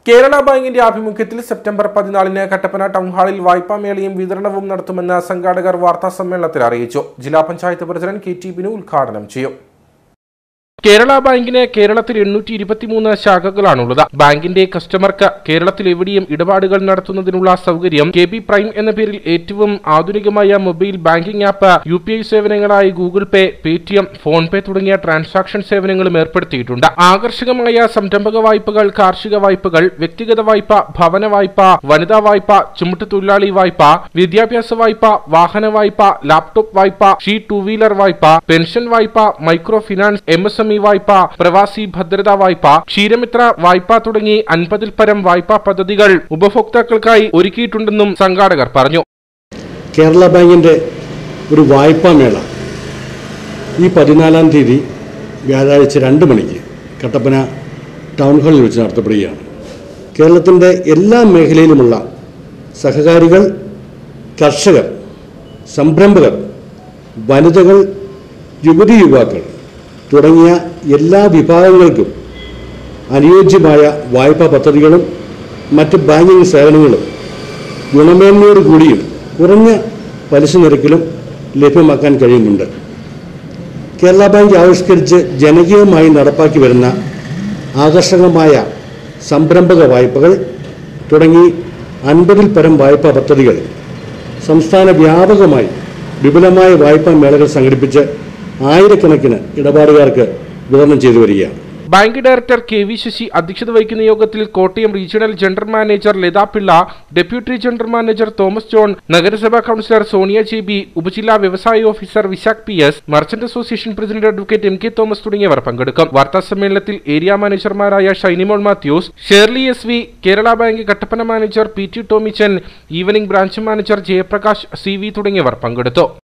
കേരള ബാങ്കിന്റെ ആഭിമുഖ്യത്തിൽ സെപ്റ്റംബർ പതിനാലിന് കട്ടപ്പന ടൗൺ ഹാളിൽ വായ്പാ മേളയും വിതരണവും നടത്തുമെന്ന് സംഘാടകർ വാർത്താ സമ്മേളനത്തിൽ അറിയിച്ചു ജില്ലാ panchayat president K T Binu ഉദ്ഘാടനം ചെയ്യും കേരള ബാങ്കിന് കേരളത്തിൽ എണ്ണൂറ്റി ഇരുപത്തിമൂന്ന് ശാഖകളാണുള്ളത് ബാങ്കിന്റെ കസ്റ്റമർക്ക് കേരളത്തിൽ എവിടെയും ഇടപാടുകൾ നടത്തുന്നതിനുള്ള സൗകര്യം കെ ബി പ്രൈം എന്ന പേരിൽ ഏറ്റവും ആധുനികമായ mobile banking app U P I സേവനങ്ങളായി Google Pay Paytm PhonePe തുടങ്ങിയ ട്രാൻസാക്ഷൻ സേവനങ്ങളും ഏർപ്പെടുത്തിയിട്ടുണ്ട് ആകർഷകമായ സംരംഭക വായ്പകൾ കാർഷിക വായ്പകൾ വ്യക്തിഗത വായ്പ ഭവന വായ്പ വനിതാ വായ്പ ചുമട്ടുതൊഴിലാളി വായ്പ വിദ്യാഭ്യാസ വായ്പ വാഹന വായ്പ ലാപ്ടോപ്പ് വായ്പ ഷീ ടൂ വീലർ വായ്പ പെൻഷൻ വായ്പ micro finance M S M E വായ്പ പ്രവാസി ഭദ്രതാ വായ്പ ക്ഷീരമിത്ര വായ്പ തുടങ്ങി അൻപതിൽ പരം വായ്പാ പദ്ധതികൾ ഉപഭോക്താക്കൾക്കായി ഒരുക്കിയിട്ടുണ്ടെന്നും സംഘാടകർ പറഞ്ഞു കേരള ബാങ്കിൻ്റെ ഒരു വായ്പാ മേള ഈ പതിനാലാം തീയതി വ്യാഴാഴ്ച രണ്ട് മണിക്ക് കട്ടപ്പന ടൗൺ ഹാളിൽ വെച്ച് നടത്തപ്പെടുകയാണ് കേരളത്തിൻ്റെ എല്ലാ മേഖലയിലുമുള്ള സഹകാരികൾ കർഷകർ സംരംഭകർ വനിതകൾ യുവതി യുവാക്കൾ തുടങ്ങിയ എല്ലാ വിഭാഗങ്ങൾക്കും അനുയോജ്യമായ വായ്പാ പദ്ധതികളും മറ്റ് ബാങ്കിംഗ് സേവനങ്ങളും ഗുണമേന്മയോട് കൂടിയും കുറഞ്ഞ പലിശ നിരക്കിലും ലഭ്യമാക്കാൻ കഴിയുന്നുണ്ട് കേരള ബാങ്ക് ആവിഷ്കരിച്ച് ജനകീയമായി നടപ്പാക്കി വരുന്ന ആകർഷകമായ സംരംഭക വായ്പകൾ തുടങ്ങി അൻപതിൽ പരം വായ്പാ പദ്ധതികൾ സംസ്ഥാന വ്യാപകമായി വിപുലമായ വായ്പാ മേളകൾ സംഘടിപ്പിച്ച് ആയിരക്കണക്കിന് ഇടപാടുകാർക്ക് വിതരണം ചെയ്തു വരികയാണ് bank director K V Sasi അധ്യക്ഷത വഹിക്കുന്ന യോഗത്തിൽ Kottayam regional general manager Latha Pillai deputy general manager Thomas John നഗരസഭാ കൌൺസിലർ സോണിയ ജെ ബി ഉപജില്ലാ വ്യവസായ officer Vishakh P S merchant association president advocate M K Thomas തുടങ്ങിയവർ പങ്കെടുക്കും വാർത്താ സമ്മേളനത്തിൽ ഏരിയ മാനേജർമാരായ Shinymol Mathews Shirley S V Kerala bank Kattappana manager P T Tomichan evening branch manager Jayaprakash C V തുടങ്ങിയവർ പങ്കെടുത്തു